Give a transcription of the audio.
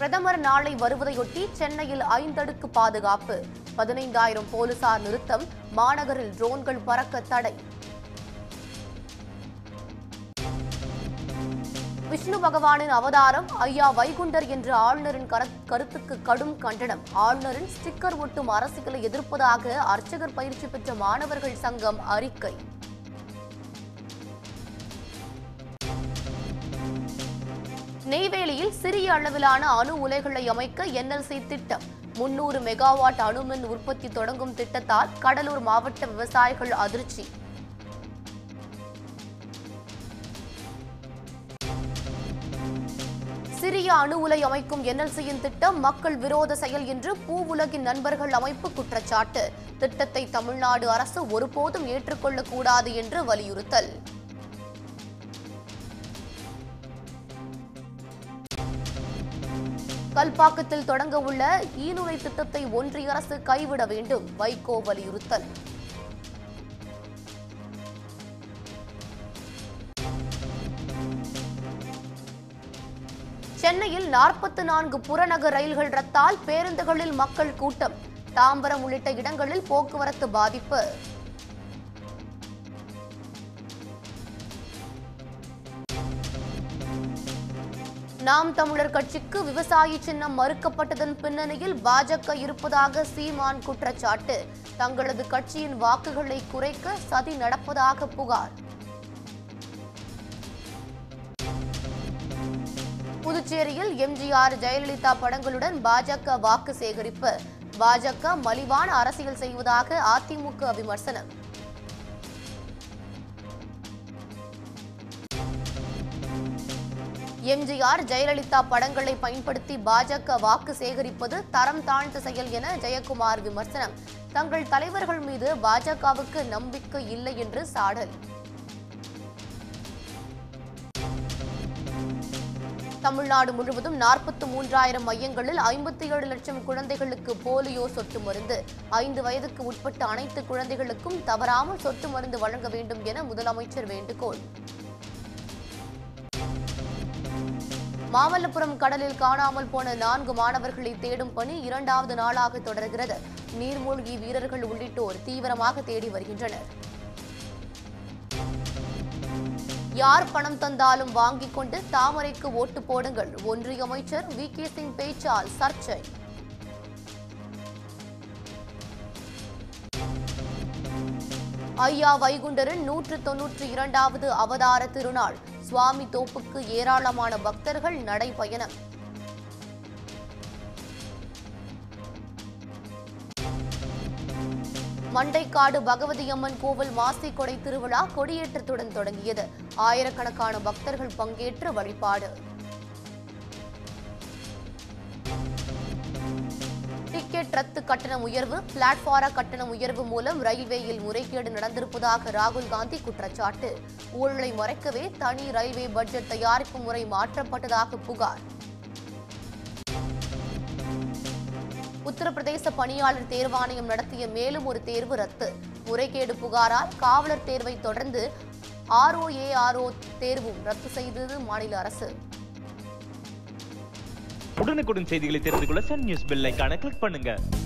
பிரதமர் நாளை வருவதையொட்டி சென்னையில் ஐந்தடுக்கு பாதுகாப்பு பதினைந்தாயிரம் போலீசார் நிறுத்தம் மாநகரில் ட்ரோன்கள் பறக்க தடை விஷ்ணு பகவானின் அவதாரம் ஐயா வைகுண்டர் என்ற ஆளுநரின் கர- கருத்துக்கு கடும் கண்டனம் ஆளுநரின் ஸ்டிக்கர் ஒட்டும் அரசியலை எதிர்ப்பதாக அர்ச்சகர் பயிற்சி பெற்ற மாணவர்கள் சங்கம் அறிக்கை நெய்வேலியில் சிறிய அளவிலான அணு உலைகளை அமைக்க என்எல்சி திட்டம் முன்னூறு மெகாவாட் அணுமின் உற்பத்தி தொடங்கும் திட்டத்தால் கடலூர் மாவட்ட விவசாயிகள் அதிர்ச்சி சிறிய அணு உலை அமைக்கும் என்எல்சியின் திட்டம் மக்கள் விரோத செயல் என்று பூவுலகின் நண்பர்கள் அமைப்பு குற்றச்சாட்டு திட்டத்தை தமிழ்நாடு அரசு ஒருபோதும் ஏற்றுக்கொள்ளக்கூடாது என்று வலியுறுத்தல் கல்பாக்கத்தில் தொடங்க உள்ள ஈனுரை திட்டத்தை ஒன்றிய அரசு கைவிட வேண்டும் வைகோ வலியுறுத்தல் சென்னையில் நாற்பத்தி நான்கு புறநகர் ரயில்கள் ரத்தால் பேருந்துகளில் மக்கள் கூட்டம் தாம்பரம் உள்ளிட்ட இடங்களில் போக்குவரத்து பாதிப்பு நாம் தமிழர் கட்சிக்கு விவசாயி சின்னம் மறுக்கப்பட்டதன் பின்னணியில் பாஜக இருப்பதாக சீமான் குற்றச்சாட்டு தங்களது கட்சியின் வாக்குகளை குறைக்க சதி நடப்பதாக புகார் புதுச்சேரியில் எம்ஜிஆர் ஜெயலலிதா படங்களுடன் பாஜக வாக்கு சேகரிப்பு பாஜக மலிவான அரசியல் செய்வதாக அதிமுக விமர்சனம் எம்ஜிஆர் ஜெயலலிதா படங்களை பயன்படுத்தி பாஜக வாக்கு சேகரிப்பது தரம் தாழ்ந்த செயல் என ஜெயக்குமார் விமர்சனம் தங்கள் தலைவர்கள் மீது பாஜகவுக்கு நம்பிக்கை இல்லை என்று சாடல் தமிழ்நாடு முழுவதும் நாற்பத்தி மூன்றாயிரம் மையங்களில் ஐம்பத்தி ஏழு லட்சம் குழந்தைகளுக்கு போலியோ சொட்டு மருந்து ஐந்து வயதுக்கு உட்பட்ட அனைத்து குழந்தைகளுக்கும் தவறாமல் சொட்டு மருந்து வழங்க வேண்டும் என முதலமைச்சர் வேண்டுகோள் மாமல்லபுரம் கடலில் காணாமல் போன நான்கு மாணவர்களை தேடும் பணி இரண்டாவது நாளாக தொடர்கிறது நீர்மூழ்கி வீரர்கள் உள்ளிட்டோர் தீவிரமாக தேடி வருகின்றனர் யார் பணம் தந்தாலும் வாங்கிக் கொண்டு தாமரைக்கு ஓட்டு போடுங்கள் ஒன்றிய அமைச்சர் வி கே சிங் பேச்சால் சர்ச்சை ஐயா வைகுண்டரின் நூற்று தொன்னூற்றி இரண்டாவது அவதார திருநாள் சுவாமி தோப்புக்கு ஏராளமான பக்தர்கள் நடைபயணம் மண்டைக்காடு பகவதி அம்மன் கோவில் மாசி கொடை திருவிழா கொடியேற்றத்துடன் தொடங்கியது ஆயிரக்கணக்கான பக்தர்கள் பங்கேற்று வழிபாடு டிக்கெட் ரத்து கட்டணம் உயர்வு பிளாட்பார கட்டணம் உயர்வு மூலம் ரயில்வேயில் முறைகேடு நடந்திருப்பதாக ராகுல் காந்தி குற்றச்சாட்டு ஊழலை மறைக்கவே தனி ரயில்வே பட்ஜெட் தயாரிப்பு முறை மாற்றப்பட்டதாக புகார் உத்தரப்பிரதேச பணியாளர் தேர்வாணையம் நடத்திய மேலும் ஒரு தேர்வு ரத்து முறைகேடு புகாரால் காவலர் தேர்வை தொடர்ந்து ஆர்ஓஏஆர்ஓ தேர்வும் ரத்து செய்தது மாநில அரசு உடனுக்குடன் செய்திகளை தெரிந்து கொள்ள சன் நியூஸ் பெல் ஐகானை கிளிக் பண்ணுங்க